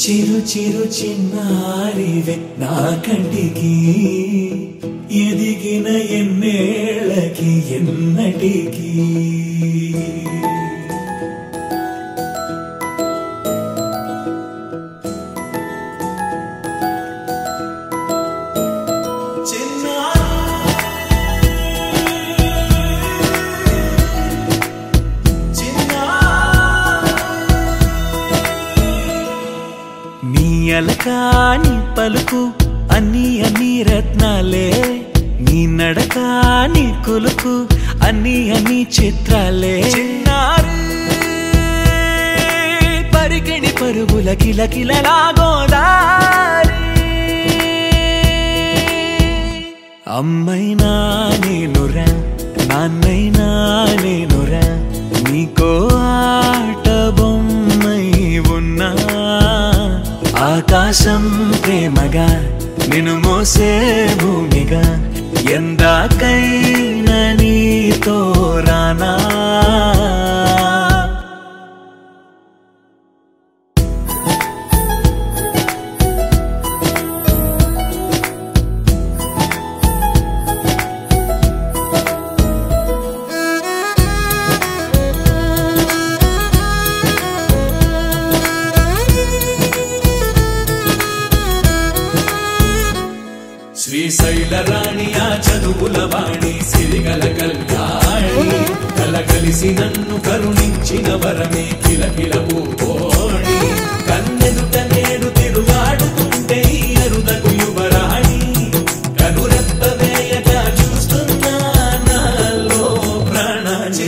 చిరు చిరు చిన్నారివే నా కంటికి ఎదిగిన ఎన్నేళ్ళకి ఎన్నటికి నీ అలకాని పలుకు అన్ని అన్ని రత్నాలే నీ నడక నీ కులుకు అన్ని అన్ని చిత్రాలే చిన్నారు పరికిణి పరుగుల కిల కిలలాగోదారి అమ్మైనా నేనురా నాన్నైనా నేనురా నీకో ఆట బొమ్మై ఉన్నా ఆకాశం ప్రేమగా నిన్ను మోసే భూమిగా ఎందాకైనా నీతో రానా శ్రీశైల రాణి ఆ చదువుల వాణి సిరిగల కళ్యాణి కలగలిసి నన్ను కరుణించిన వరమే కిలకిల పూకోణి కన్నెదుట నేడు తిరుగాడుతుంటే ఈ అరుదకు యువరాణి కనురెప్ప వేయగా చూస్తున్నా నాలో ప్రాణ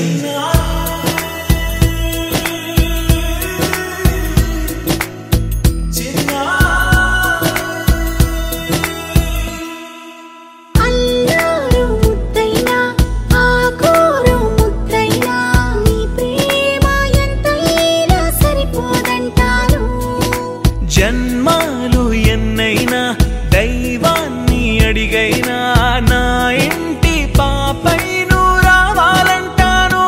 అల్లారు ముద్దైనా ఆకూరు ముద్దైనా నీ ప్రేమ ఎంతైనా సరిపోదంటారు జన్మాలు ఎన్నైనా దైవాన్ని అడిగైనా నా ఇంటి పాపై నువ్వు రావాలంటాను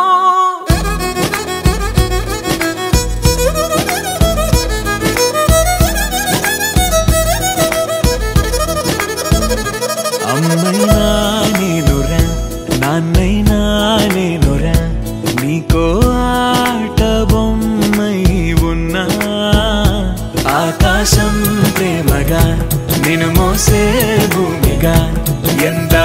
అమ్మైనా నేనురా నాన్నైనా నేనురా నీకో ఆట బొమ్మై ఉన్నా ఆకాశం ప్రేమగా నిన్ను మోసే భూమిగా ఎంత